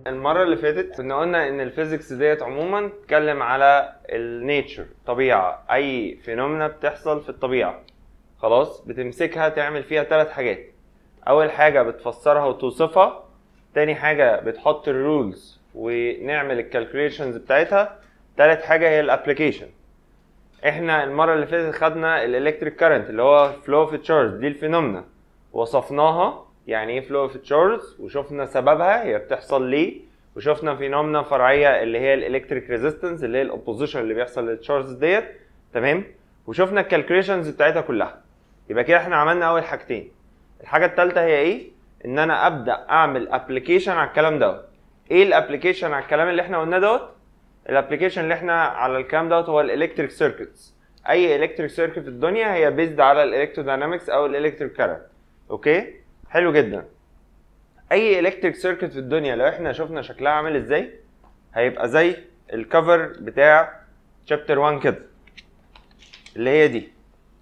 المره اللي فاتت كنا قلنا ان الفيزيكس ديت عموما بتتكلم على النيتشر طبيعه اي فينومينا بتحصل في الطبيعه خلاص بتمسكها تعمل فيها ثلاث حاجات اول حاجه بتفسرها وتوصفها تاني حاجه بتحط الرولز ونعمل الكالكوليشنز بتاعتها تالت حاجه هي الابلكيشن احنا المره اللي فاتت خدنا الالكتريك كارنت اللي هو فلو اوف تشارج دي الفينومينا وصفناها يعني ايه فلو اوف تشارج وشفنا سببها هي بتحصل ليه وشفنا فينومينا فرعيه اللي هي الالكتريك ريزيستنس اللي هي الاوبوزيشن اللي بيحصل للتشارجز ديت تمام وشفنا الكالكوليشنز بتاعتها كلها يبقى كده احنا عملنا اول حاجتين الحاجه الثالثه هي ايه ان انا ابدا اعمل ابلكيشن على الكلام دوت ايه الابلكيشن على الكلام اللي احنا قلناه دوت الابلكيشن اللي احنا على الكلام دوت هو الالكتريك سيركتس اي الكتريك سيركت في الدنيا هي بيزد على الالكتروداينامكس او الالكتريك كارنت اوكي حلو جدا اي الكتريك سيركت في الدنيا لو احنا شفنا شكلها عامل ازاي هيبقى زي الكفر بتاع شابتر 1 كده اللي هي دي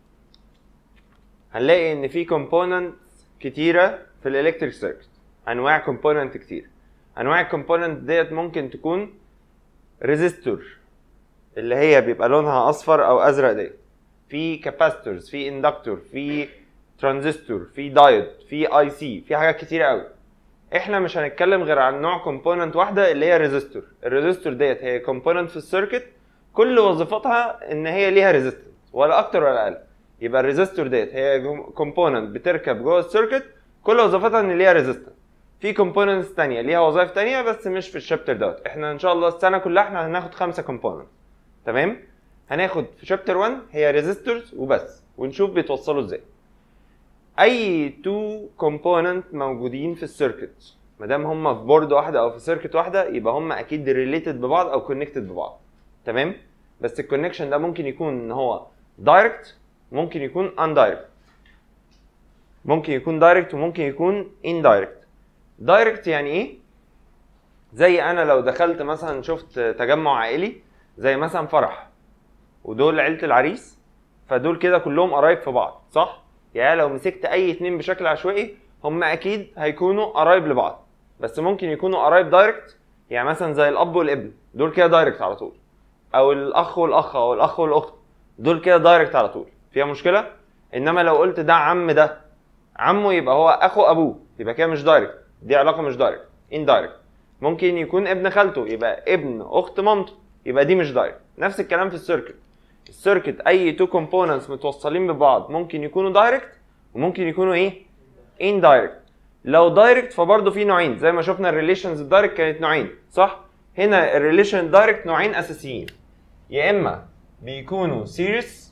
هنلاقي ان في كومبوننت كتيره في الالكتريك سيركت انواع كومبوننت كتير انواع الكومبوننت ديت ممكن تكون ريزيستور اللي هي بيبقى لونها اصفر او ازرق ديت في كاباستورز في اندكتور في ترانزستور في دايود في اي سي في حاجات كتيره قوي احنا مش هنتكلم غير عن نوع كومبوننت واحده اللي هي ريزيستور الريزيستور ديت هي كومبوننت في السيركت كل وظيفتها ان هي ليها ريزيستنس ولا اكتر ولا اقل يبقى الريزيستور ديت هي كومبوننت بتركب جوه السيركت كل وظيفتها ان ليها ريزيستنس في كومبوننتس تانية ليها وظائف تانية بس مش في الشابتر دوت احنا ان شاء الله السنه كلها احنا هناخد خمسه كومبوننت تمام هناخد في شابتر 1 هي ريزيستورز وبس ونشوف بيتوصلوا ازاي اي تو كومبوننت موجودين في السيركت ما دام هم في بورد واحده او في سيركت واحده يبقى هم اكيد ريليتد ببعض او كونكتد ببعض تمام بس الكونكشن ده ممكن يكون ان هو دايركت ممكن يكون اندايركت ممكن يكون دايركت وممكن يكون اندايركت دايركت يعني ايه زي انا لو دخلت مثلا شفت تجمع عائلي زي مثلا فرح ودول عيله العريس فدول كده كلهم قرايب في بعض صح يعني لو مسكت اي اتنين بشكل عشوائي هم اكيد هيكونوا قرايب لبعض بس ممكن يكونوا قرايب دايركت يعني مثلا زي الاب والابن دول كده دايركت على طول او الاخ والاخ او الاخ والاخت دول كده دايركت على طول فيها مشكله انما لو قلت ده عم ده عمه يبقى هو اخو ابوه يبقى كده مش دايركت دي علاقه مش دايركت اندايركت ممكن يكون ابن خالته يبقى ابن اخت مامته يبقى دي مش دايركت نفس الكلام في السيركت السيركت اي تو كومبوننتس متوصلين ببعض ممكن يكونوا دايركت وممكن يكونوا ايه اندايركت لو دايركت فبرضه في نوعين زي ما شفنا الريليشنز الدايركت كانت نوعين صح هنا الريليشن دايركت نوعين اساسيين يا اما بيكونوا سيريس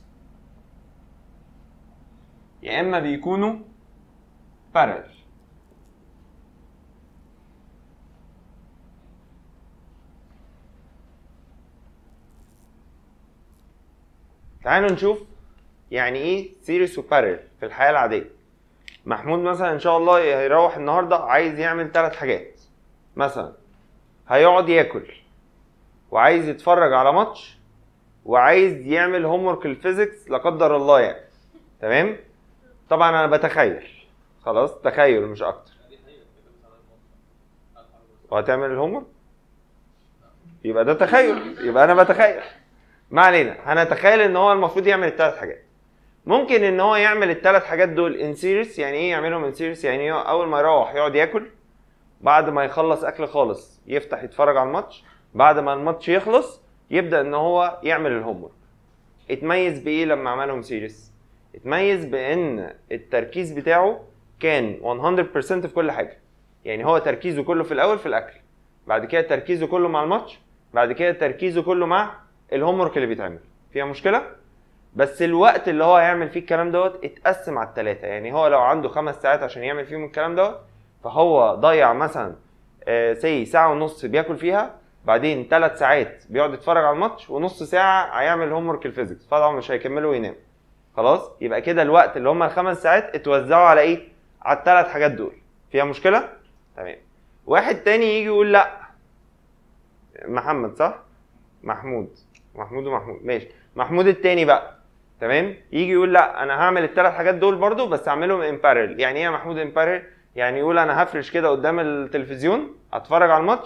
يا اما بيكونوا parallel تعالوا نشوف يعني ايه سيريس وبارل في الحياه العاديه محمود مثلا ان شاء الله هيروح النهارده عايز يعمل ثلاث حاجات مثلا هيقعد ياكل وعايز يتفرج على ماتش وعايز يعمل هوم ورك الفيزيكس لا قدر الله يعني تمام طبعا انا بتخيل خلاص تخيل مش اكتر وهتعمل الهوم ورك يبقى ده تخيل يبقى انا بتخيل ما علينا هنتخيل ان هو المفروض يعمل الثلاث حاجات ممكن ان هو يعمل الثلاث حاجات دول ان سيريس يعني ايه يعملهم ان سيريس يعني اول ما يروح يقعد ياكل بعد ما يخلص اكل خالص يفتح يتفرج على الماتش بعد ما الماتش يخلص يبدا ان هو يعمل الهوم ورك اتميز بايه لما عملهم سيريس اتميز بان التركيز بتاعه كان 100% في كل حاجه يعني هو تركيزه كله في الاول في الاكل بعد كده تركيزه كله مع الماتش بعد كده تركيزه كله مع الهوم ورك اللي بيتعمل فيها مشكله بس الوقت اللي هو هيعمل فيه الكلام دوت اتقسم على الثلاثه يعني هو لو عنده خمس ساعات عشان يعمل فيهم الكلام دوت فهو ضيع مثلا سي ساعه ونص بياكل فيها بعدين ثلاث ساعات بيقعد يتفرج على الماتش ونص ساعه هيعمل هوم ورك الفيزيكس طبعا مش هيكمله وينام خلاص يبقى كده الوقت اللي هم الخمس ساعات اتوزعوا على ايه على الثلاث حاجات دول فيها مشكله تمام واحد تاني يجي يقول لا محمد صح محمود محمود ومحمود ماشي محمود التاني بقى تمام يجي يقول لا انا هعمل الثلاث حاجات دول برضو بس اعملهم ان بارل يعني ايه يا محمود ان بارل يعني يقول انا هفرش كده قدام التلفزيون اتفرج على الماتش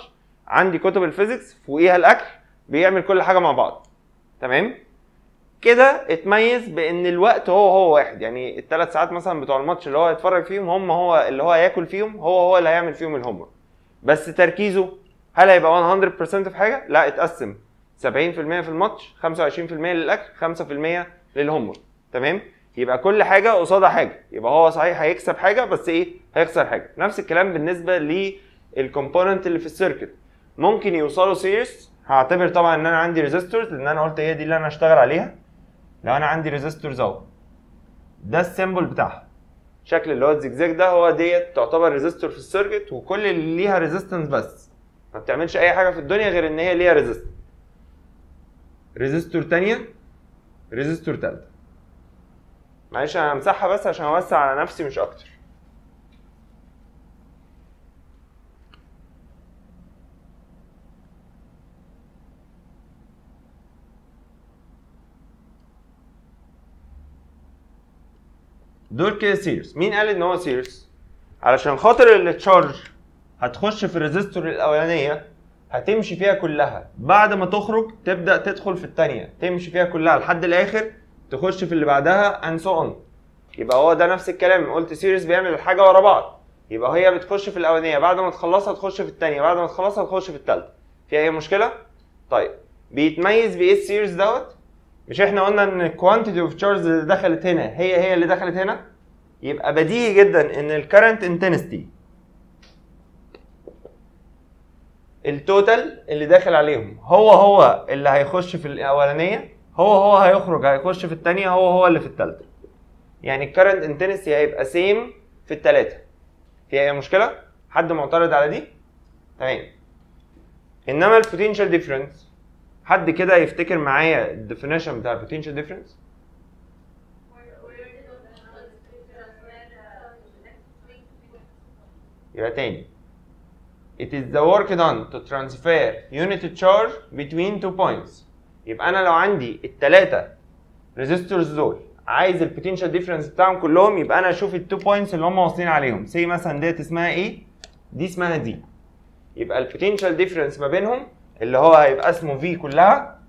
عندي كتب الفيزيكس فوقيها الاكل بيعمل كل حاجه مع بعض تمام كده اتميز بان الوقت هو هو واحد يعني الثلاث ساعات مثلا بتوع الماتش اللي هو هيتفرج فيهم هم هو اللي هو هياكل فيهم هو هو اللي هيعمل فيهم الهوم بس تركيزه هل هيبقى 100% في حاجه لا اتقسم 70% في الماتش 25% للاكل 5% للهوم تمام يبقى كل حاجه قصادها حاجه يبقى هو صحيح هيكسب حاجه بس ايه هيخسر حاجه نفس الكلام بالنسبه للكومبوننت اللي في السيركت ممكن يوصلوا سيريس هعتبر طبعا ان انا عندي ريزيستورز لان انا قلت هي دي اللي انا اشتغل عليها لو انا عندي ريزيستورز اهو ده السيمبل بتاعها شكل اللي هو الزجزاج ده هو ديت تعتبر ريزيستور في السيركت وكل اللي ليها ريزيستنس بس ما بتعملش اي حاجه في الدنيا غير ان هي ليها ريزيستور ريزيستور تانية ريزيستور تالتة معلش انا همسحها بس عشان اوسع على نفسي مش اكتر دول كده سيريس مين قال ان هو سيريس علشان خاطر التشارج هتخش في الريزيستور الاولانيه هتمشي فيها كلها بعد ما تخرج تبدا تدخل في الثانيه تمشي فيها كلها لحد الاخر تخش في اللي بعدها اند سو اون يبقى هو ده نفس الكلام قلت سيريس بيعمل الحاجه ورا بعض يبقى هي بتخش في الاولانيه بعد ما تخلصها تخش في الثانيه بعد ما تخلصها تخش في الثالثه في اي مشكله طيب بيتميز بايه السيريس دوت مش احنا قلنا ان الكوانتيتي اوف تشارج اللي دخلت هنا هي هي اللي دخلت هنا يبقى بديهي جدا ان الكرنت انتنستي التوتال اللي داخل عليهم هو هو اللي هيخش في الاولانيه هو هو هيخرج هيخش في الثانيه هو هو اللي في الثالثه يعني الكرنت انتنسي هيبقى سيم في الثلاثه في اي مشكله حد معترض على دي تمام انما البوتنشال ديفرنس حد كده يفتكر معايا الديفينيشن بتاع البوتنشال ديفرنس يبقى تاني It is the work done to transfer unit charge between two points يبقى انا لو عندي الثلاثه ريزيستورز دول عايز البوتنشال ديفرنس بتاعهم كلهم يبقى انا اشوف التو بوينتس اللي هم واصلين عليهم سي مثلا ديت اسمها ايه دي اسمها دي يبقى البوتنشال ديفرنس ما بينهم اللي هو هيبقى اسمه في كلها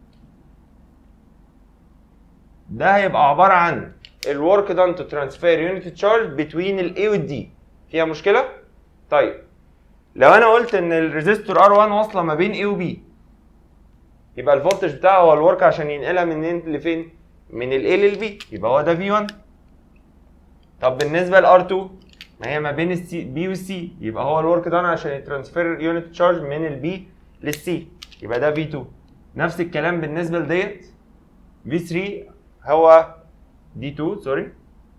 ده هيبقى عباره عن الورك دان تو ترانسفير يونت تشارج بتوين الاي والدي فيها مشكله طيب لو انا قلت ان الريزيستور ار 1 واصله ما بين اي وبي يبقى الفولتج بتاعه هو الورك عشان ينقلها منين لفين من الاي للبي يبقى هو ده في 1 طب بالنسبه لار 2 ما هي ما بين السي بي والسي يبقى هو الورك ده عشان يترانسفير يونت تشارج من البي للسي يبقى ده في 2 نفس الكلام بالنسبه لديت في 3 هو دي 2 سوري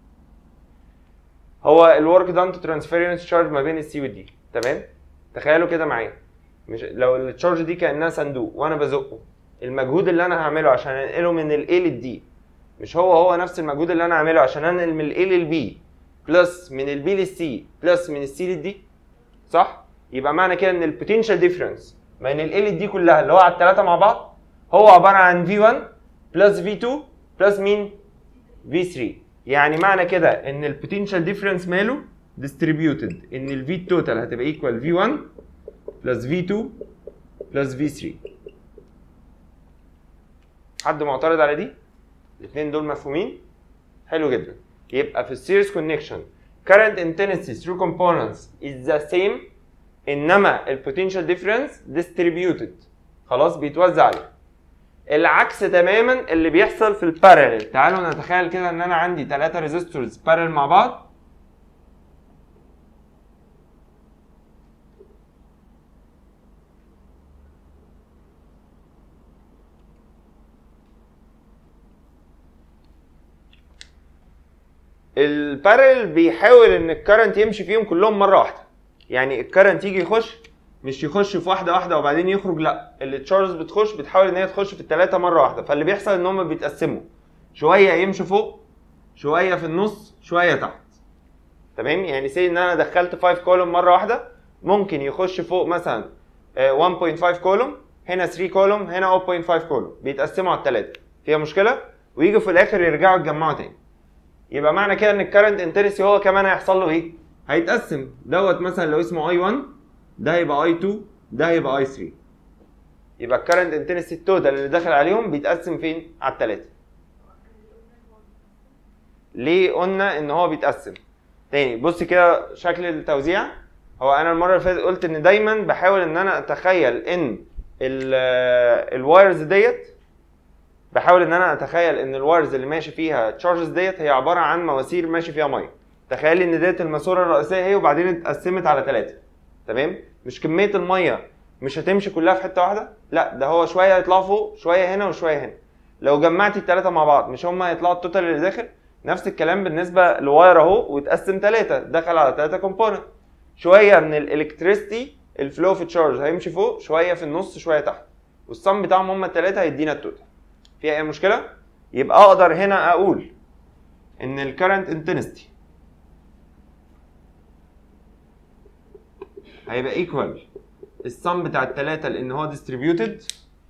هو الورك دان تو ترانسفير يونت تشارج ما بين السي والدي تمام تخيلوا كده معايا مش لو التشارج دي كانها صندوق وانا بزقه المجهود اللي انا هعمله عشان انقله من الاي للدي مش هو هو نفس المجهود اللي انا هعمله عشان انقل من الاي للبي بلس من البي للسي بلس من السي للدي صح يبقى معنى كده ان البوتنشال ديفرنس بين الاي للدي كلها اللي هو على الثلاثه مع بعض هو عباره عن في 1 بلس في 2 بلس مين في 3 يعني معنى كده ان البوتنشال ديفرنس ماله distributed ان الفي توتال هتبقى ايكوال في 1 بلس في 2 بلس في 3 حد معترض على دي؟ الاثنين دول مفهومين؟ حلو جدا يبقى في السيريز كونكشن current intensity through components is the same انما البوتنشال ديفرنس distributed خلاص بيتوزع عليه العكس تماما اللي بيحصل في البارallel تعالوا نتخيل كده ان انا عندي ثلاثة ريزيستورز بارل مع بعض البارل بيحاول ان الكرنت يمشي فيهم كلهم مره واحده يعني الكرنت يجي يخش مش يخش في واحده واحده وبعدين يخرج لا التشارجز بتخش بتحاول ان هي تخش في الثلاثه مره واحده فاللي بيحصل ان هم بيتقسموا شويه يمشوا فوق شويه في النص شويه تحت تمام يعني سي ان انا دخلت 5 كولوم مره واحده ممكن يخش فوق مثلا آه، 1.5 كولوم هنا 3 كولوم هنا 0.5 كولوم بيتقسموا على الثلاثه فيها مشكله ويجوا في الاخر يرجعوا يتجمعوا تاني يبقى معنى كده ان الكرنت انتنسي هو كمان هيحصل له ايه؟ هيتقسم دوت مثلا لو اسمه اي 1 ده هيبقى اي 2 ده هيبقى اي 3 يبقى الكرنت انتنسيتي التوتال اللي داخل عليهم بيتقسم فين على الثلاثه ليه قلنا ان هو بيتقسم تاني بص كده شكل التوزيع هو انا المره اللي فاتت قلت ان دايما بحاول ان انا اتخيل ان الوايرز ديت بحاول ان انا اتخيل ان الوايرز اللي ماشي فيها تشارجز ديت هي عباره عن مواسير ماشي فيها ميه تخيل ان ديت الماسوره الرئيسيه هي وبعدين اتقسمت على ثلاثه تمام مش كميه الميه مش هتمشي كلها في حته واحده لا ده هو شويه هيطلعوا فوق شويه هنا وشويه هنا لو جمعت الثلاثه مع بعض مش هم هيطلعوا التوتال اللي داخل نفس الكلام بالنسبه لواير اهو واتقسم ثلاثه دخل على ثلاثه كومبوننت شويه من الالكتريستي الفلو في تشارج هيمشي فوق شويه في النص شويه تحت والصم بتاعهم هم الثلاثه هيدينا التوتال في اي مشكله يبقى اقدر هنا اقول ان الكرنت انتنستي هيبقى ايكوال الصم بتاع الثلاثه لان هو ديستريبيوتد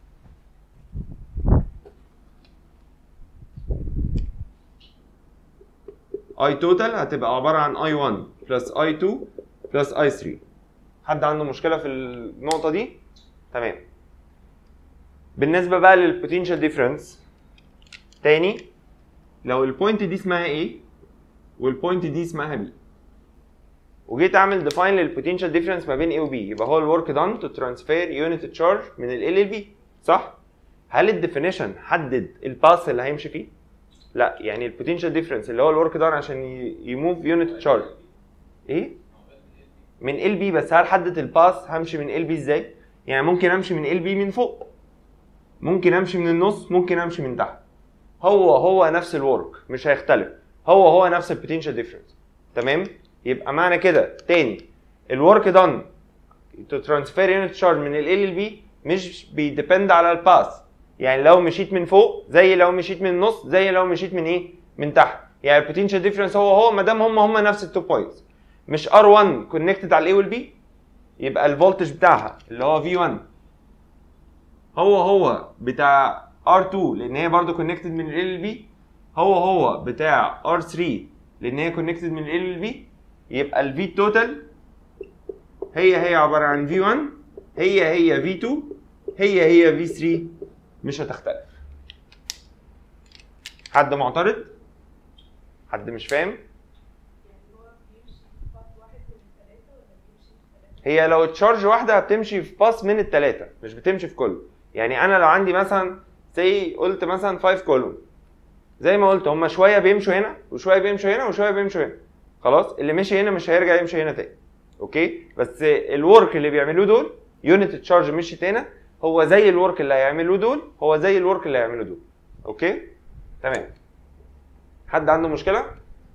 اي توتال هتبقى عباره عن اي 1 بلس اي 2 بلس اي 3 حد عنده مشكله في النقطه دي تمام بالنسبه بقى للبوتنشال ديفرنس تاني لو البوينت دي اسمها ايه والبوينت دي اسمها بي وجيت اعمل ديفاين للبوتنشال ديفرنس ما بين ايه وبي يبقى هو الورك دان تو ترانسفير يونت تشارج من ال للبي صح هل الديفينيشن حدد الباث اللي هيمشي فيه لا يعني البوتنشال ديفرنس اللي هو الورك دان عشان يموف يونت تشارج ايه من ال بي بس هل حدد الباث همشي من ال بي ازاي يعني ممكن امشي من ال بي من فوق ممكن امشي من النص ممكن امشي من تحت هو هو نفس الورك مش هيختلف هو هو نفس البوتنشال ديفرنس تمام يبقى معنى كده تاني الورك دان تو ترانسفير يونت تشارج من ال ال بي مش بيديبند على الباث يعني لو مشيت من فوق زي لو مشيت من النص زي لو مشيت من ايه من تحت يعني البوتنشال ديفرنس هو هو ما دام هم هم نفس التو بوينتس مش ار1 كونكتد على الاي والبي يبقى الفولتج بتاعها اللي هو في 1 هو هو بتاع R2 لان هي برضه كونكتد من ال للبي هو هو بتاع R3 لان هي كونكتد من ال للبي يبقى ال V توتال هي هي عباره عن V1 هي هي V2 هي هي V3 مش هتختلف حد معترض حد مش فاهم هي لو تشارج واحده بتمشي في باس من الثلاثه مش بتمشي في كله يعني انا لو عندي مثلا زي قلت مثلا 5 كولوم زي ما قلت هم شويه بيمشوا هنا وشويه بيمشوا هنا وشويه بيمشوا هنا خلاص اللي مشي هنا مش هيرجع يمشي هنا تاني اوكي بس الورك اللي بيعملوه دول يونت تشارج مشيت هنا هو زي الورك اللي هيعملوه دول هو زي الورك اللي هيعملوه دول اوكي تمام حد عنده مشكله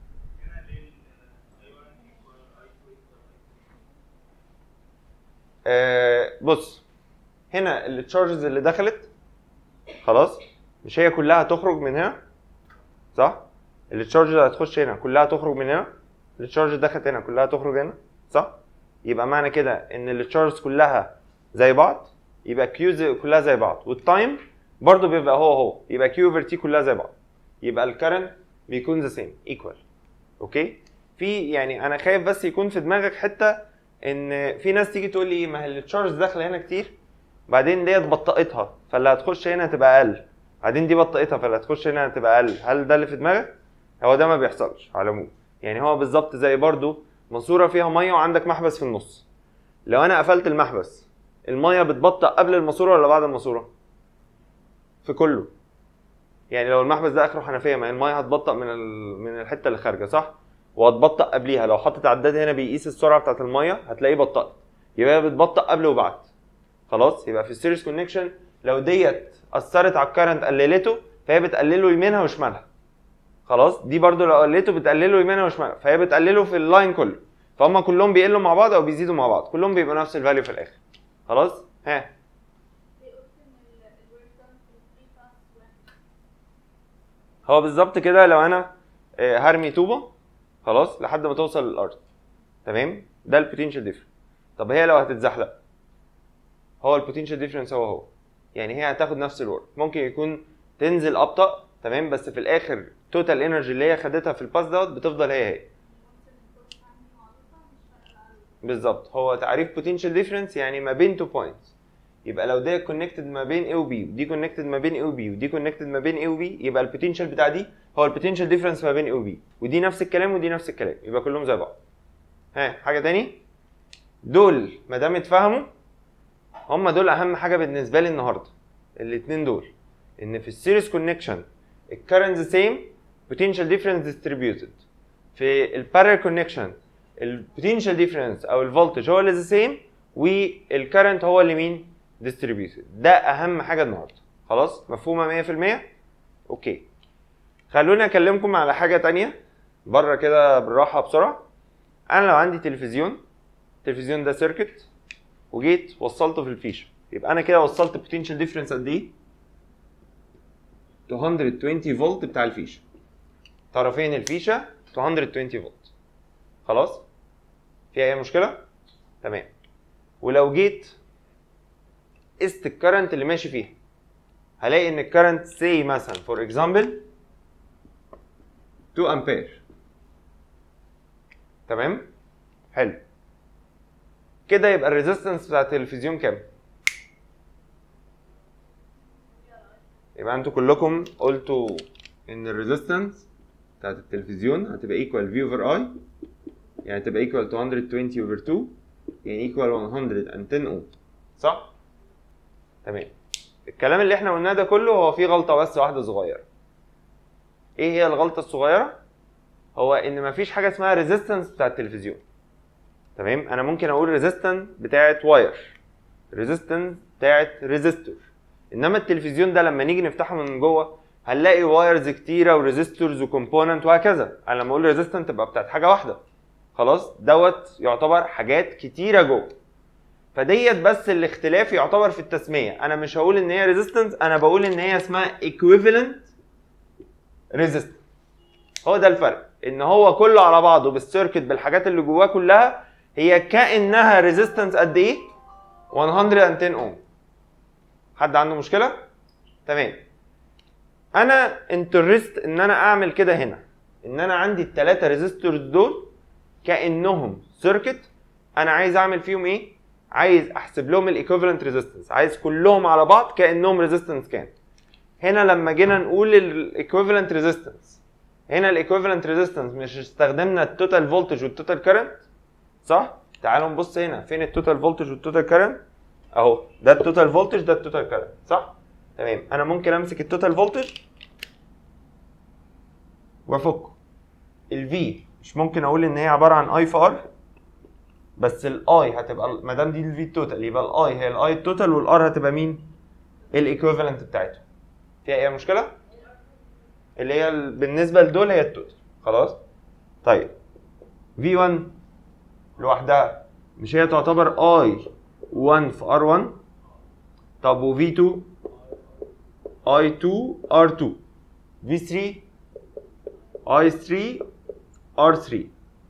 آه بص هنا التشارجز اللي دخلت خلاص مش هي كلها هتخرج من هنا صح التشارج اللي هتخش هنا كلها تخرج من هنا التشارج اللي دخلت هنا كلها تخرج هنا صح يبقى معنى كده ان التشارجز كلها زي بعض يبقى كيو كلها زي بعض والتايم برضو بيبقى هو هو يبقى كيو اوفر تي كلها زي بعض يبقى الكرنت بيكون ذا سيم ايكوال اوكي في يعني انا خايف بس يكون في دماغك حته ان في ناس تيجي تقول لي ما هي التشارج داخله هنا كتير بعدين ديت بطئتها فاللي هتخش هنا هتبقى اقل بعدين دي بطئتها فاللي هتخش هنا هتبقى اقل هل ده اللي في دماغك هو ده ما بيحصلش على العموم يعني هو بالظبط زي برضو ماسوره فيها ميه وعندك محبس في النص لو انا قفلت المحبس الميه بتبطأ قبل الماسوره ولا بعد الماسوره في كله يعني لو المحبس ده اخره حنفيه ما الميه هتبطأ من ال... من الحته اللي خارجه صح وهتبطأ قبليها لو حطيت عداد هنا بيقيس السرعه بتاعت الميه هتلاقيه بطأت يبقى هي بتبطأ قبل وبعد خلاص يبقى في السيريس كونكشن لو ديت اثرت على الكرنت قللته فهي بتقلله يمينها وشمالها خلاص دي برضو لو قللته بتقلله يمينها وشمالها فهي بتقلله في اللاين كله فهم كلهم بيقلوا مع بعض او بيزيدوا مع بعض كلهم بيبقوا نفس الفاليو في الاخر خلاص ها هو بالظبط كده لو انا آه، هرمي طوبه خلاص لحد ما توصل للارض تمام ده البوتنشال ديفرنس طب هي لو هتتزحلق هو البوتنشال ديفرنس هو هو يعني هي هتاخد نفس الورك ممكن يكون تنزل ابطا تمام بس في الاخر توتال انرجي اللي هي خدتها في الباس دوت بتفضل هي هي بالظبط هو تعريف بوتنشال ديفرنس يعني ما بين تو بوينتس يبقى لو ده كونكتد ما بين A و B ودي كونكتد ما بين A و B ودي كونكتد ما بين A و B يبقى البوتنشال بتاع دي هو البوتنشال ديفرنس ما بين A و B ودي نفس الكلام ودي نفس الكلام يبقى كلهم زي بعض ها حاجه تاني دول ما دام اتفهموا هم دول اهم حاجه بالنسبه لي النهارده الاثنين دول ان في السيريس كونكشن الكرنت سيم potential difference distributed في البارل كونكشن البوتنشال ديفرنس او الفولتج هو اللي ذا سيم والكرنت هو اللي مين distributed ده اهم حاجه النهارده خلاص مفهومه 100% اوكي خلوني اكلمكم على حاجه تانية بره كده بالراحه بسرعه انا لو عندي تلفزيون التلفزيون ده سيركت وجيت وصلته في الفيشه يبقى انا كده وصلت بوتنشال ديفرنس قد ايه 220 فولت بتاع الفيشه طرفين الفيشه 220 فولت خلاص في اي مشكله تمام ولو جيت قست الكرنت اللي ماشي فيها هلاقي ان الكرنت سي مثلا فور اكزامبل 2 امبير تمام حلو كده يبقى الريزيستنس بتاع التلفزيون كام يبقى انتوا كلكم قلتوا ان الريزيستنس بتاعت التلفزيون هتبقى ايكوال في اوفر اي يعني تبقى ايكوال 220 اوفر 2 يعني ايكوال 110 اوم صح تمام الكلام اللي احنا قلناه ده كله هو فيه غلطه بس واحده صغيره ايه هي الغلطه الصغيره هو ان مفيش حاجه اسمها ريزيستنس بتاع التلفزيون تمام انا ممكن اقول ريزيستنس بتاعت واير ريزيستنس بتاعت ريزيستور انما التلفزيون ده لما نيجي نفتحه من جوه هنلاقي وايرز كتيره وريزيستورز وكومبوننت وهكذا انا لما اقول ريزيستنت تبقى بتاعت حاجه واحده خلاص دوت يعتبر حاجات كتيره جوه فديت بس الاختلاف يعتبر في التسميه انا مش هقول ان هي ريزيستنس انا بقول ان هي اسمها ايكويفالنت ريزيستنس هو ده الفرق ان هو كله على بعضه بالسيركت بالحاجات اللي جواه كلها هي كانها ريزيستنس قد ايه 110 اوم حد عنده مشكله تمام انا انترست ان انا اعمل كده هنا ان انا عندي الثلاثه ريزيستورز دول كانهم سيركت انا عايز اعمل فيهم ايه عايز احسب لهم الايكوفالنت ريزيستنس عايز كلهم على بعض كانهم ريزيستنس كام هنا لما جينا نقول الايكوفالنت ريزيستنس هنا الايكوفالنت ريزيستنس مش استخدمنا التوتال فولتج والتوتال كارنت صح تعالوا نبص هنا فين التوتال فولتج والتوتال كارنت اهو ده التوتال فولتج ده التوتال كارنت صح تمام انا ممكن امسك التوتال فولتج وافكه الفي مش ممكن اقول ان هي عباره عن اي في ار بس الاي هتبقى ما دام دي الفي التوتال يبقى الاي هي الاي التوتال والار هتبقى مين الايكويفالنت بتاعته فيها اي مشكله اللي هي ال- بالنسبه لدول هي التوتال خلاص طيب في 1 لوحدها مش هي تعتبر اي 1 في ار 1 طب و في 2 اي 2 ار 2 في 3 اي 3 ار 3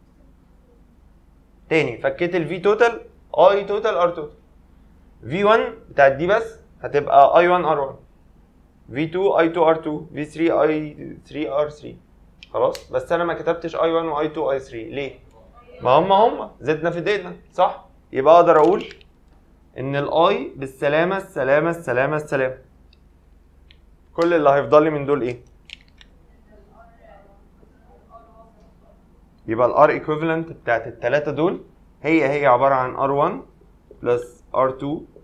تاني فكيت الفي توتال اي توتال ار توتال في 1 بتاعت دي بس هتبقى اي 1 ار 1 في 2 اي 2 ار 2 في 3 اي 3 ار 3 خلاص بس انا ما كتبتش اي 1 واي 2 اي 3 ليه ما هم هم زدنا في دقيقنا صح يبقى اقدر اقول ان الاي بالسلامه السلامه السلامه السلامه كل اللي هيفضل لي من دول ايه يبقى الار ايكويفالنت بتاعت الثلاثه دول هي هي عباره عن R1 بلس R2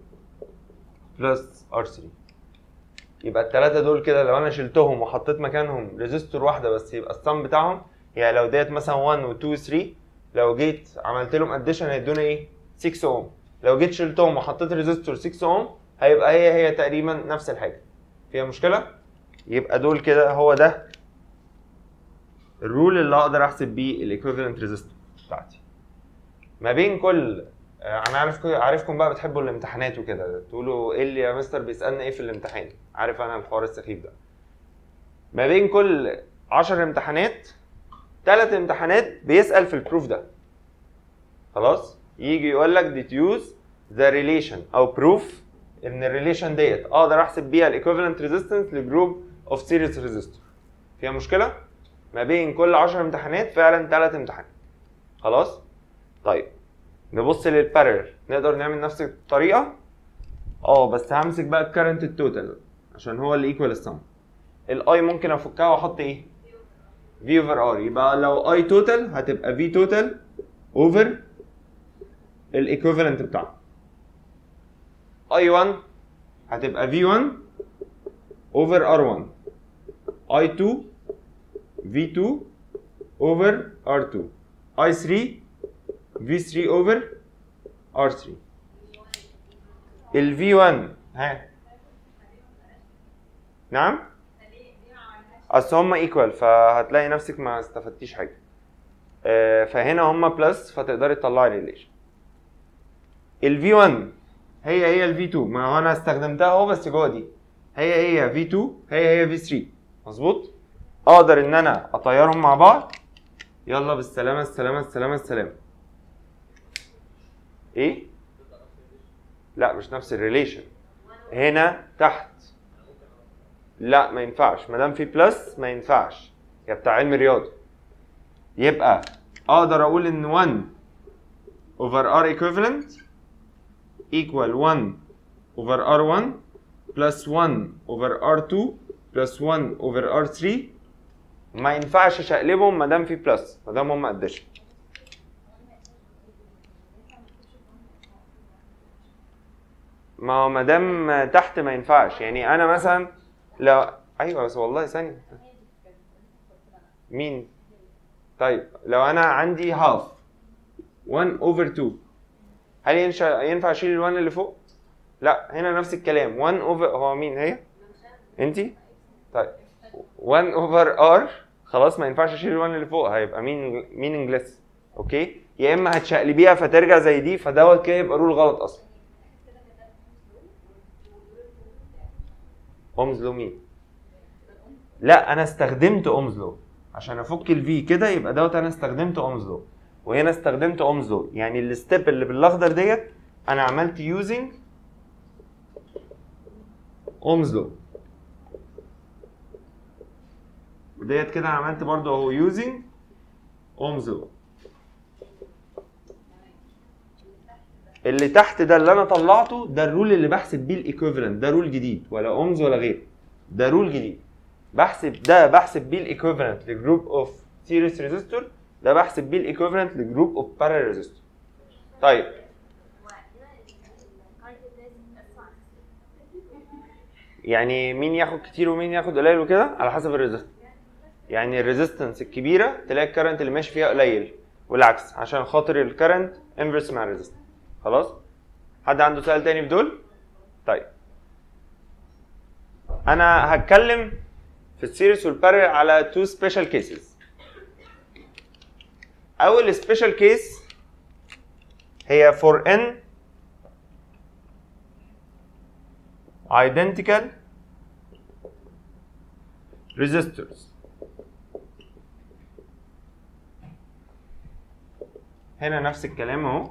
بلس R3 يبقى الثلاثه دول كده لو انا شلتهم وحطيت مكانهم ريزيستور واحده بس يبقى السم بتاعهم يعني لو ديت مثلا 1 و 2 و 3 لو جيت عملت لهم اديشن هيدونا ايه 6 اوم لو جيت شلتهم وحطيت ريزيستور 6 اوم هيبقى هي هي تقريبا نفس الحاجه فيها مشكله يبقى دول كده هو ده الرول اللي اقدر احسب بيه الايكويفالنت ريزيستور بتاعتي ما بين كل آه، انا عارف عارفكم بقى بتحبوا الامتحانات وكده تقولوا ايه اللي يا مستر بيسالنا ايه في الامتحان عارف انا الحوار السخيف ده ما بين كل 10 امتحانات ثلاث امتحانات بيسال في البروف ده خلاص يجي يقول لك did use the relation او proof ان الريليشن ديت اقدر احسب بيها الايكويفالنت ريزيستنس لجروب اوف سيريز ريزيستور فيها مشكله ما بين كل 10 امتحانات فعلا ثلاث امتحانات خلاص طيب نبص للبارل نقدر نعمل نفس الطريقه اه بس همسك بقى الكرنت التوتال عشان هو اللي ايكوال السم الاي ممكن افكها واحط ايه في اوفر ار يبقى لو اي توتال هتبقى في توتال اوفر الايكوفالنت بتاعه اي 1 هتبقى في 1 اوفر ار 1 اي 2 في 2 اوفر ار 2 اي 3 في 3 اوفر ار 3 ال في 1 ها نعم اصل هما ايكوال فهتلاقي نفسك ما استفدتيش حاجه آه، فهنا هما بلس فتقدري تطلعي ريليشن ال في 1 هي هي ال في 2 ما هو انا استخدمتها اهو بس جوه دي هي هي في 2 هي هي في 3 مظبوط اقدر ان انا اطيرهم مع بعض يلا بالسلامه السلامه السلامه السلامه ايه لا مش نفس الريليشن هنا تحت لا ما ينفعش ما دام في بلس ما ينفعش يا بتاع علم رياضه يبقى اقدر اقول ان 1 over r equivalent equal 1 over r1 plus 1 over r2 plus 1 over r3 ما ينفعش اشقلبهم ما دام في بلس ما دام هم اديشن ما هو ما دام تحت ما ينفعش يعني انا مثلا لو ايوه بس والله ثانيه مين طيب لو انا عندي هاف 1 اوفر 2 هل ينفع ينفع اشيل ال1 اللي فوق لا هنا نفس الكلام 1 اوفر هو مين هي انتي طيب 1 اوفر ار خلاص ما ينفعش اشيل ال1 اللي فوق هيبقى مين مين انجلس اوكي يا اما هتشقلبيها فترجع زي دي فدوت كده يبقى رول غلط اصلا اومز لو مين لا انا استخدمت اومز لو عشان افك الفي كده يبقى دوت انا استخدمت اومز لو وهنا استخدمت اومز لو يعني الستيب اللي بالاخضر ديت انا عملت يوزنج اومز لو وديت كده انا عملت برضو اهو يوزنج اومز لو اللي تحت ده اللي انا طلعته ده الرول اللي بحسب بيه الايكوفالنت ده رول جديد ولا اومز ولا غيره ده رول جديد بحسب ده بحسب بيه الايكوفالنت لجروب اوف سيريس ريزيستور ده بحسب بيه الايكوفالنت لجروب اوف بارل ريزيستور طيب يعني مين ياخد كتير ومين ياخد قليل وكده على حسب الريزيستنس يعني الريزيستنس الكبيره تلاقي الكرنت اللي ماشي فيها قليل والعكس عشان خاطر الكرنت انفرس مع الريزيستنس خلاص حد عنده سؤال تاني في دول طيب انا هتكلم في السيريس والبارل على تو سبيشال كيسز اول سبيشال كيس هي for n identical resistors هنا نفس الكلام اهو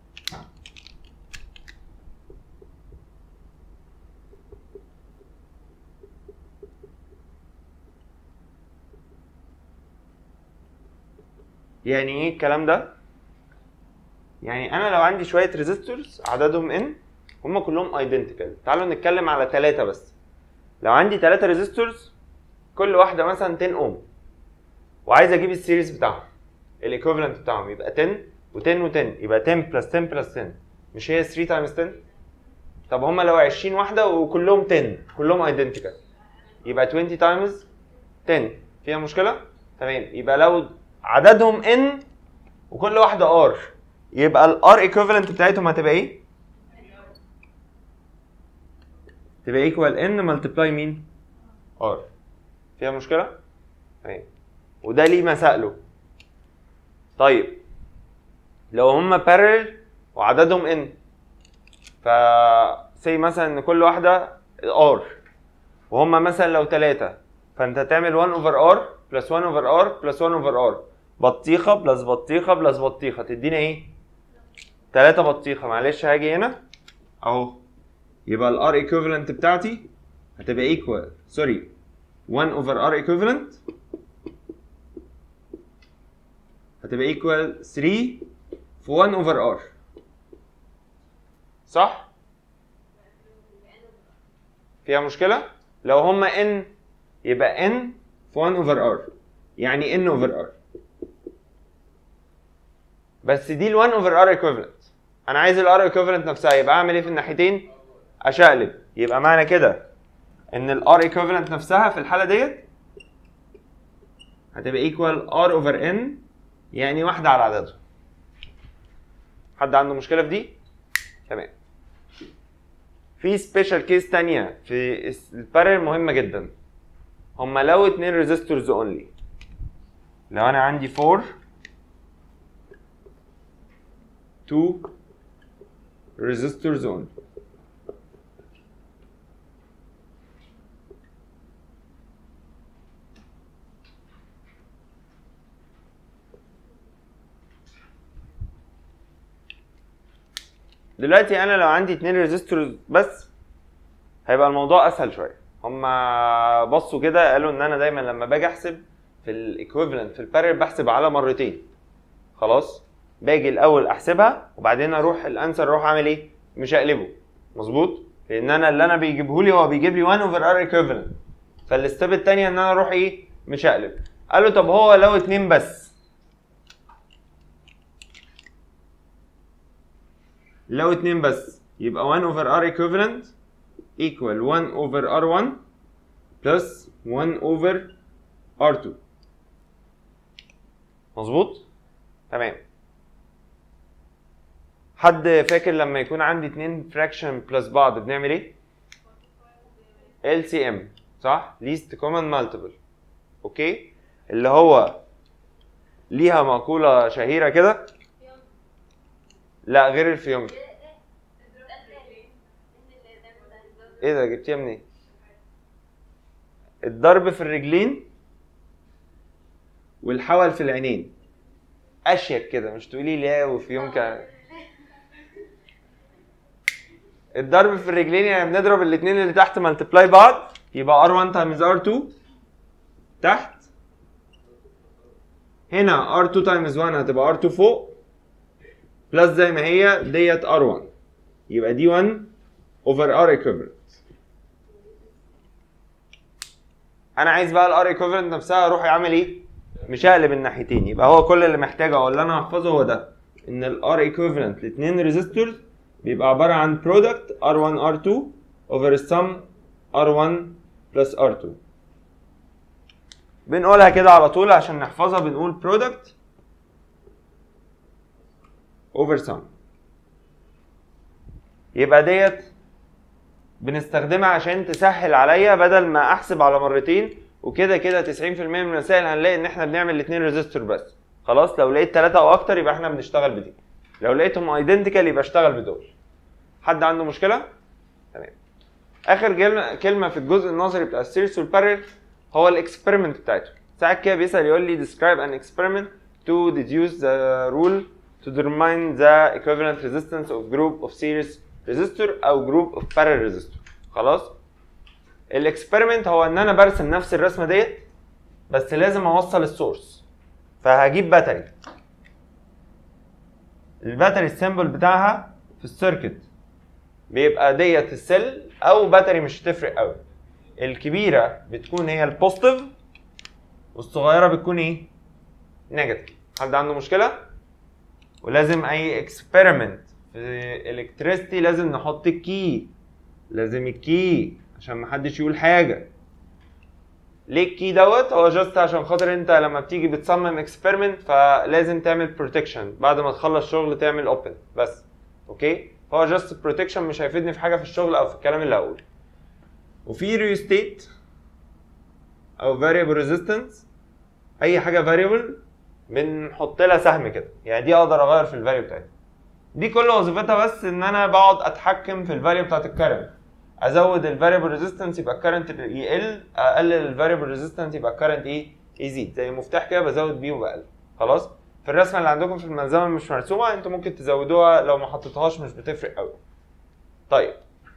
يعني ايه الكلام ده يعني انا لو عندي شويه ريزيستورز عددهم ان هم كلهم ايدنتيكال تعالوا نتكلم على ثلاثه بس لو عندي ثلاثه ريزيستورز كل واحده مثلا 10 اوم وعايز اجيب السيريز بتاعهم الايكوفالنت بتاعهم يبقى 10 و10 و10 يبقى 10 بلس 10 بلس 10 مش هي 3 تايمز 10 طب هم لو 20 واحده وكلهم 10 كلهم ايدنتيكال يبقى 20 تايمز 10 فيها مشكله تمام يبقى لو عددهم ان وكل واحده ار يبقى الار ايكوفالنت بتاعتهم هتبقى ايه تبقى ايكوال ان ملتبلاي مين ار فيها مشكله تمام وده ليه مسائله طيب لو هم بارل وعددهم ان ف سي مثلا ان كل واحده ار وهم مثلا لو ثلاثه فانت هتعمل 1 اوفر ار بلس 1 اوفر ار بلس 1 اوفر ار بطيخه بلس بطيخه بلس بطيخه تدينا ايه 3 بطيخه معلش هاجي هنا اهو يبقى الار ايكوفالنت بتاعتي هتبقى ايكوال سوري 1 اوفر ار ايكوفالنت هتبقى ايكوال 3 في 1 اوفر ار صح فيها مشكله لو هما n يبقى n في 1 over r يعني n over r بس دي ال 1 over r equivalent انا عايز ال r equivalent نفسها يبقى اعمل ايه في الناحيتين اشقلب يبقى معنى كده ان ال r equivalent نفسها في الحاله ديت هتبقى equal r over n يعني واحده على عددهم حد عنده مشكله في دي تمام في سبيشال كيس تانية في البارل مهمة جدا هما لو اتنين ريزيستورز اونلي لو انا عندي 4 2 ريزيستورز اونلي دلوقتي انا لو عندي اتنين ريزيستورز بس هيبقى الموضوع اسهل شويه هما بصوا كده قالوا ان انا دايما لما باجي احسب في الايكويفالنت في البارل بحسب على مرتين خلاص باجي الاول احسبها وبعدين اروح الانسر اروح اعمل ايه مش هقلبه مظبوط لان انا اللي انا بيجيبه لي هو بيجيب لي 1 اوفر ار ايكويفالنت فالستيب الثانيه ان انا اروح ايه مش هقلب قالوا طب هو لو اتنين بس لو اتنين بس يبقى 1 over r equivalent equal 1 over r1 plus 1 over r2 مظبوط تمام حد فاكر لما يكون عندي اتنين fraction plus بعض بنعمل ايه LCM صح least common multiple اوكي اللي هو ليها مقولة شهيرة كده لا غير الفيومتر ايه ده جبتيها منين؟ الضرب في الرجلين والحول في العينين اشيك كده مش تقولي لا وفي يوم كان الضرب في الرجلين يعني بنضرب الاثنين اللي تحت ملتبلاي بعض يبقى R1 تايمز R2 تحت هنا R2 تايمز 1 هتبقى R2 فوق بلس زي ما هي ديت R1 يبقى دي 1 over R equivalent انا عايز بقى الار equivalent نفسها اروح اعمل ايه مش هقلب الناحيتين يبقى هو كل اللي محتاجه او اللي انا هحفظه هو ده ان الار equivalent لاثنين ريزيستورز بيبقى عباره عن product R1 R2 over sum R1 plus R2 بنقولها كده على طول عشان نحفظها بنقول product over sum يبقى ديت بنستخدمها عشان تسهل عليا بدل ما احسب على مرتين وكده كده 90% من المسائل هنلاقي ان احنا بنعمل الاثنين ريزيستور بس خلاص لو لقيت ثلاثة او اكتر يبقى احنا بنشتغل بدي لو لقيتهم ايدنتيكال يبقى اشتغل بدول حد عنده مشكلة؟ تمام اخر كلمة كلمة في الجزء النظري بتاع السيريس والبارل هو الاكسبيرمنت بتاعته ساعات كده بيسأل يقول لي describe an experiment to deduce the rule to determine the equivalent resistance of group of series resistor او group of parallel resistor خلاص الاكسبيرمنت هو ان انا برسم نفس الرسمه ديت بس لازم اوصل السورس فهجيب باتري الباتري السيمبل بتاعها في السيركت بيبقى ديت السيل او باتري مش هتفرق قوي الكبيره بتكون هي البوزيتيف والصغيره بتكون ايه نيجاتيف حد عنده مشكله ولازم اي اكسبيرمنت في الكتريستي لازم نحط الكي لازم الكي عشان محدش يقول حاجه ليه الكي دوت هو جاست عشان خاطر انت لما بتيجي بتصمم اكسبيرمنت فلازم تعمل بروتكشن بعد ما تخلص شغل تعمل اوبن بس اوكي هو جاست بروتكشن مش هيفيدني في حاجه في الشغل او في الكلام اللي هقوله وفي ريستيت او variable resistance اي حاجه variable بنحط لها سهم كده يعني دي اقدر اغير في الفاليو بتاعتها دي كل وظيفتها بس ان انا بقعد اتحكم في الفاليو بتاعت الكرنت ازود الفاريبل ريزيستنس يبقى الكرنت يقل اقلل الفاريبل ريزيستنس يبقى الكرنت ايه يزيد زي مفتاح كده بزود بيه وبقلل خلاص في الرسمه اللي عندكم في الملزمه مش مرسومه انتوا ممكن تزودوها لو ما حطيتوهاش مش بتفرق قوي طيب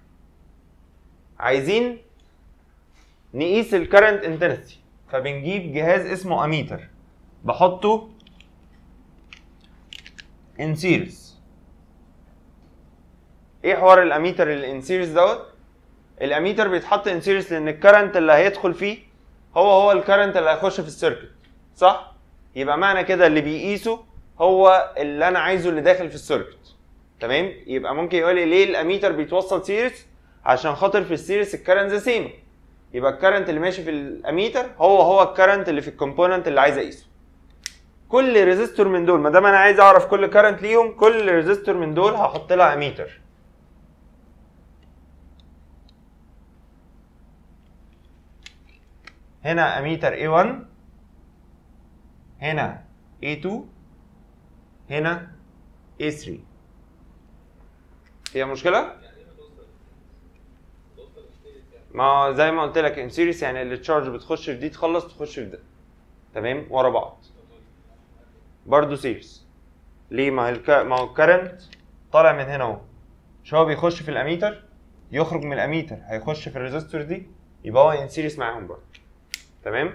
عايزين نقيس الكرنت انتنسي فبنجيب جهاز اسمه اميتر بحطه in series ايه حوار الاميتر اللي ان سيريز دوت الاميتر بيتحط ان سيريز لان الكرنت اللي هيدخل فيه هو هو الكرنت اللي هيخش في السيركت صح يبقى معنى كده اللي بيقيسه هو اللي انا عايزه اللي داخل في السيركت تمام يبقى ممكن يقول لي ليه الاميتر بيتوصل سيريز عشان خاطر في السيريز الكرنت ذا سيم يبقى الكرنت اللي ماشي في الاميتر هو هو الكرنت اللي في الكومبوننت اللي عايز اقيسه كل ريزيستور من دول ما دام انا عايز اعرف كل كرنت ليهم كل ريزيستور من دول هحط لها اميتر هنا اميتر A1 هنا A2 هنا A3 فيها مشكلة؟ ما هو زي ما قلت لك ان سيريس يعني التشارج بتخش في دي تخلص تخش في ده تمام ورا بعض برضه سيريس ليه ما هو الك... ما هو الكرنت طالع من هنا اهو مش هو بيخش في الاميتر يخرج من الاميتر هيخش في الريزستور دي يبقى هو ان سيريس معاهم برضه تمام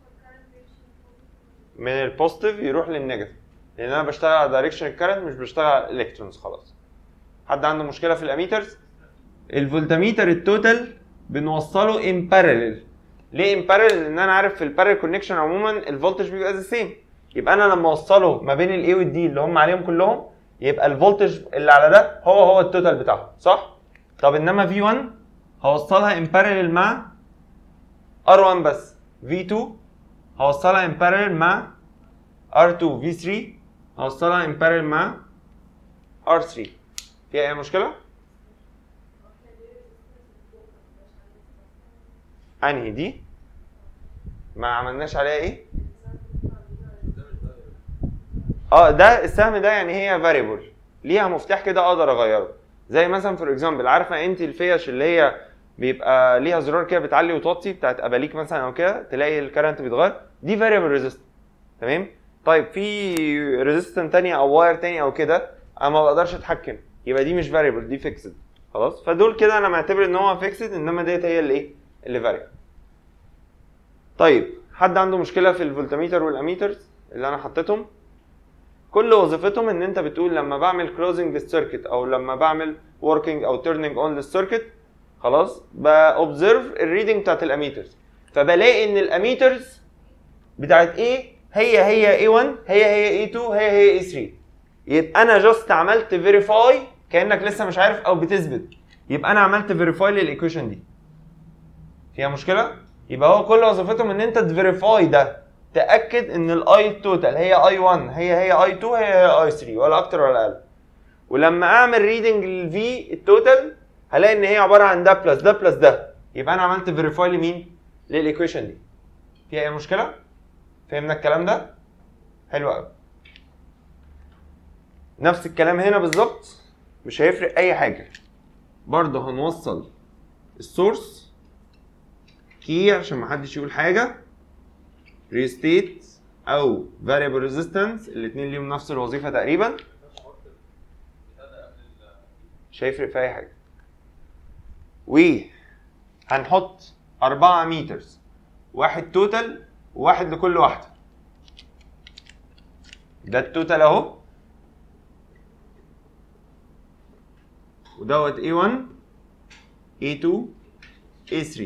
من البوزيتيف يروح للنيجاتيف لان انا بشتغل على دايركشن الكرنت مش بشتغل على الالكترونز خلاص حد عنده مشكله في الاميترز الفولتميتر التوتال بنوصله ان بارلل ليه ان بارلل لان انا عارف في البارلل كونكشن عموما الفولتج بيبقى ذا سيم يبقى انا لما اوصله ما بين الاي والدي اللي هم عليهم كلهم يبقى الفولتج اللي على ده هو هو التوتال بتاعهم صح طب انما في 1 هوصلها ان بارلل مع R1 بس V2 هوصلها ان بارلل مع R2 V3 هوصلها ان بارلل مع R3 فيها اي مشكله انهي دي ما عملناش عليها ايه اه ده السهم ده يعني هي فاريبل ليها مفتاح كده اقدر اغيره زي مثلا فور اكزامبل عارفه انت الفيش اللي هي بيبقى ليها زرار كده بتعلي وتوطي بتاعت اباليك مثلا او كده تلاقي الكرنت بيتغير دي فاريبل ريزيست تمام طيب في ريزيستنت تانية او واير تاني او كده انا ما بقدرش اتحكم يبقى دي مش فاريبل دي فيكسد خلاص فدول كده انا معتبر ان هو فيكسد انما ديت هي اللي ايه اللي فاريبل طيب حد عنده مشكله في الفولتميتر والاميترز اللي انا حطيتهم كل وظيفتهم ان انت بتقول لما بعمل كلوزنج للسيركت او لما بعمل وركينج او تيرنينج اون للسيركت خلاص باوبزرف الريدنج بتاعت الاميترز فبلاقي ان الاميترز بتاعت ايه هي هي A1 هي هي A2 هي هي A3 يبقى انا جاست عملت فيريفاي كانك لسه مش عارف او بتثبت يبقى انا عملت فيريفاي للايكويشن دي فيها مشكله يبقى هو كل وظيفتهم ان انت تفيريفاي ده تاكد ان الاي توتال هي اي 1 هي هي اي 2 هي هي اي 3 ولا اكتر ولا اقل ولما اعمل ريدنج للفي التوتال هلاقي ان هي عباره عن ده بلس ده بلس ده يبقى انا عملت فيريفاي لمين للايكويشن دي فيها اي مشكله فهمنا الكلام ده حلو قوي نفس الكلام هنا بالظبط مش هيفرق اي حاجه برضه هنوصل السورس كي عشان ما حدش يقول حاجه ريستيت او فاريبل ريزيستنس الاثنين ليهم نفس الوظيفه تقريبا مش هيفرق في اي حاجه و هنحط أربعة مترز واحد توتال وواحد لكل واحدة ده التوتال اهو ودوت A1 A2 A3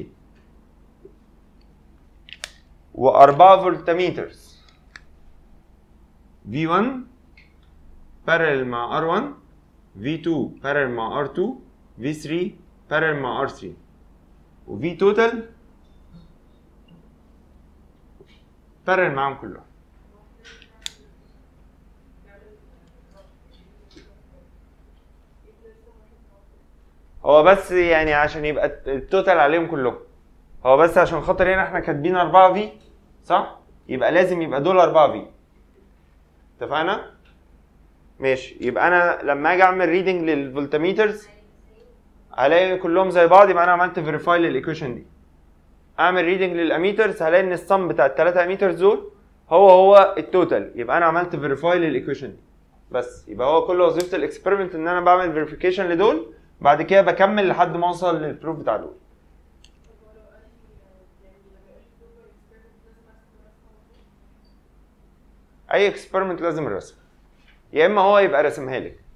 وأربعة فولتميترز V1 parallel مع R1 V2 parallel مع R2 V3 parallel مع R3 و V total parallel معاهم كلهم هو بس يعني عشان يبقى التوتال عليهم كلهم هو بس عشان خاطر هنا احنا كاتبين 4 في صح؟ يبقى لازم يبقى دول 4 في اتفقنا؟ ماشي يبقى انا لما اجي اعمل ريدنج للفولتميترز هلاقي كلهم زي بعض يبقى انا عملت فيريفاي للايكويشن دي اعمل ريدنج للاميترز هلاقي ان السم بتاع الثلاثه اميترز دول هو هو التوتال يبقى انا عملت فيريفاي للايكويشن دي بس يبقى هو كل وظيفه الاكسبيرمنت ان انا بعمل فيريفيكيشن لدول بعد كده بكمل لحد ما اوصل للبروف بتاع دول اي اكسبيرمنت لازم الرسم يا اما هو يبقى راسمها لك